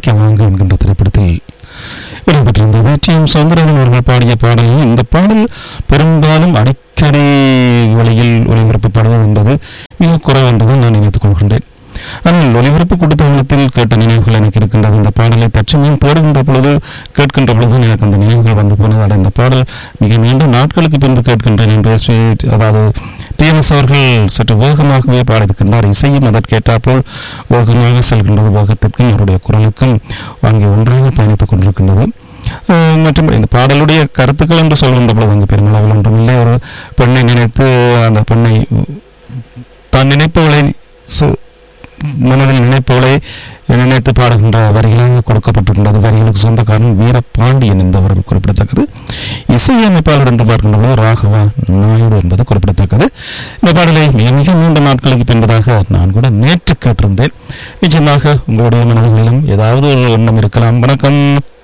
காதலிக்க வாங்க என்கின்ற திரைப்படத்தில் இடம்பெற்றிருந்தது டி எம் சௌந்தரராஜன் அவர்கள் பாடிய பாடல் இந்த பாடல் பெரும்பாலும் அடிக்கடி வழியில் ஒளிபரப்பப்படுவது என்பது மிக குறைவு என்றுதான் நான் நினைத்துக் கொள்கின்றேன் ஆனால் ஒலிபரப்பு கூட்டத்தவளத்தில் கேட்ட நினைவுகள் எனக்கு இருக்கின்றது இந்த பாடலை தற்சமயம் தேடுகின்ற பொழுது கேட்கின்ற பொழுது எனக்கு அந்த நினைவுகள் வந்து போனது அட இந்த பாடல் மிக நீண்ட நாட்களுக்கு பின்பு கேட்கின்றேன் என்று எஸ்பி அதாவது டிஎம்எஸ் அவர்கள் சற்று வேகமாகவே பாடியிருக்கின்றார் இசையும் அதற்கேற்றாற்போல் வேகமாக செல்கின்றது வேகத்திற்கும் அவருடைய குரலுக்கும் அங்கே ஒன்றாக பயணித்துக் கொண்டிருக்கின்றது அஹ் மற்றபடி இந்த பாடலுடைய கருத்துக்கள் என்று சொல்கின்ற பொழுது அங்கு பெருமளவில் ஒன்றுமில்லை ஒரு பெண்ணை நினைத்து அந்த பெண்ணை தான் நினைப்பவளை சு- மனதில் நினைப்பவளை நினைத்து பாடுகின்ற வரிகளாக கொடுக்கப்பட்டிருக்கின்றது வரிகளுக்கு சொந்தக்காரன் வீரபாண்டியன் என்பவர் குறிப்பிடத்தக்கது இசையமைப்பாளர் என்று பார்க்கின்ற பொழுது ராகவா நாயுடு என்பது குறிப்பிடத்தக்கது இந்த பாடலை மிக மிக நீண்ட நாட்களுக்கு பின்பதாக நான் கூட நேற்று கேட்டிருந்தேன் நிச்சயமாக உங்களுடைய மனதிலும் ஏதாவது ஒரு எண்ணம் இருக்கலாம் வணக்கம்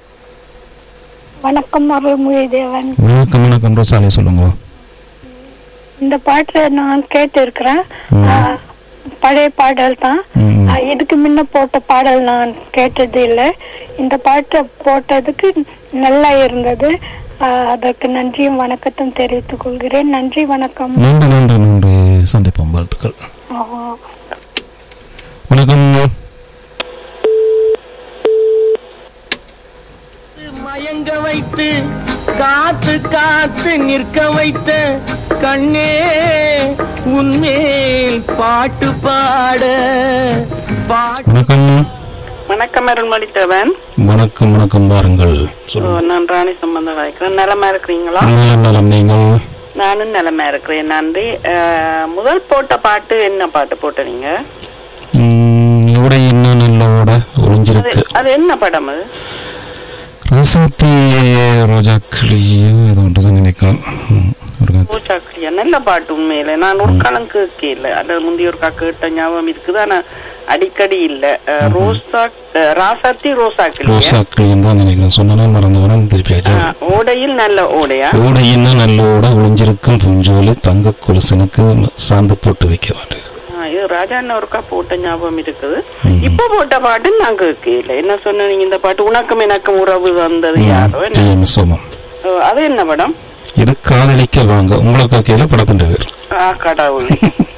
வணக்கம் அருள்மொழி தேவன் வணக்கம் வணக்கம் ரோசாலே சொல்லுங்க இந்த பாட்டை நான் கேட்டு இருக்கிறேன் பழைய பாடல் தான் ம். ஆ, இதுக்கு முன்ன போட்ட பாடல் நான் கேட்டது இல்லை இந்த பாட்டை போட்டதுக்கு நல்லா இருந்தது ஆ, அதற்கு நன்றியும் வணக்கத்தும் தெரிவித்துக் கொள்கிறேன் நன்றி வணக்கம் நன்றி நன்றி நன்றி சந்திப்போம் வாழ்த்துக்கள் ஆ, வணக்கம் மயங்க வைத்து காத்து காத்து நிற்க வைத்த கண்ணே உன்மேல் பாட்டு பாட பாட்டு வணக்கம் வணக்கம் அருள்மொழித்தவன் வணக்கம் வணக்கம் வாருங்கள் ஓ, சொல்லுங்க நான் ராணி சம்பந்தம் வாய்க்கிறேன் நலமா இருக்கிறீங்களா நலம் நலம் நீங்கள் நானும் நலமா இருக்கிறேன் நன்றி அஹ், முதல் போட்ட பாட்டு என்ன பாட்டு போட்ட நீங்க ம், உடை இன்னும் நல்லோட அது ஒளிஞ்சிருக்கு அது என்ன படம் அது ரோசாத்தி ரோஜா கிளியோ ஏதோ ஒன்று தான் நினைக்கிறேன் ம், ஒரு காத்து. பூச்சாக்கிரியா நல்ல பாட்டு உண்மையில நான் ஒரு காலம் கேட்கல அது முந்தைய ஒரு கேட்ட ஞாபகம் இருக்குது ஆனா அடிக்கடி இல்ல அஹ், ரோசா அஹ், ராசாத்தி ரோசா கிளியா ரோசா கிளின்னு தான் நினைக்கிறேன் சொன்னாலும் மறந்து வரேன் திருப்பி ஆச்சு அஹ், ஓடையில் நல்ல ஓடையா ஓடை இன்னும் நல்லோட ஒளிஞ்சிருக்கும் புஞ்சோலி தங்க கொலுசனுக்கு சாந்து போட்டு வைக்க வேண்டும் ஆ, இது ராஜா ஒருக்கா போட்ட ஞாபகம் இருக்குது ம். இப்ப போட்ட பாட்டு நான் கேட்கல என்ன சொன்ன நீங்க இந்த பாட்டு உனக்கும் எனக்கும் உறவு வந்தது யாரோ என்ன? டிஎம் சோமம் ஓ, அது என்ன படம் இது காதலிக்க வாங்க உங்களுக்கு கையில படத்தின் பேர் ஆ கடவுள்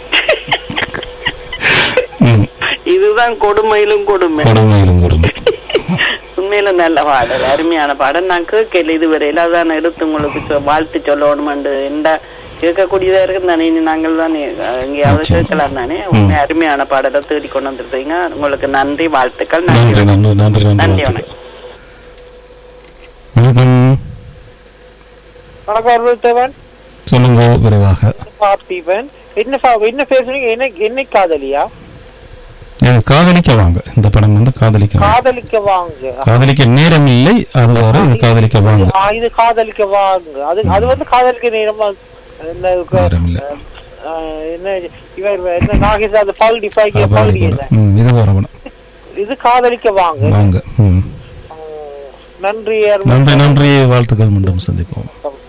ம், இதுதான் கொடுமையிலும் கொடுமை கொடுமையிலும் கொடுமை உண்மையில நல்ல பாடல் அருமையான பாடல் நான் கேட்கல இதுவரையில அதான் எடுத்து உங்களுக்கு சொ- வாழ்த்து சொல்லணுமெண்டு எந்த கேட்கக்கூடியதா இருக்கு தானே இனி நாங்கள் தானே அஹ், எங்கேயாவது நிச்சயம். கேட்கலாம் தானே உண்மை அருமையான பாடலை தேடி கொண்டு வந்திருக்கீங்க உங்களுக்கு நன்றி வாழ்த்துக்கள் நன்றி நன்றி நன்றி நன்றி நன்றி நன்றி, வாழ்த்துக்கள். வணக்கம் வணக்கம் அருள்தேவன் சொல்லுங்க விரைவாக பார்த்திபன் என்ன பா- என்ன பேசுறீங்க என்ன என்னை காதலியா இது காதலிக்க வாங்க இந்த படம் வந்து காதலிக்க வாங்க. காதலிக்க வாங்க காதலிக்க நேரம் இல்லை அது வர இது காதலிக்க வாங்க ஆ, இது காதலிக்க வாங்க அது அது வந்து காதலிக்க நேரமா என்ன நேரம் இல்லை ஆ, என்ன இவர் என்ன நாகேஷ் அது பகுதி பகுதி அது பகுதி பாருங்க. என்ன ம், இது வர படம் இது காதலிக்க வாங்க வாங்க ம். நன்றி நன்றி நன்றி வாழ்த்துக்கள் மீண்டும் சந்திப்போம் அருள்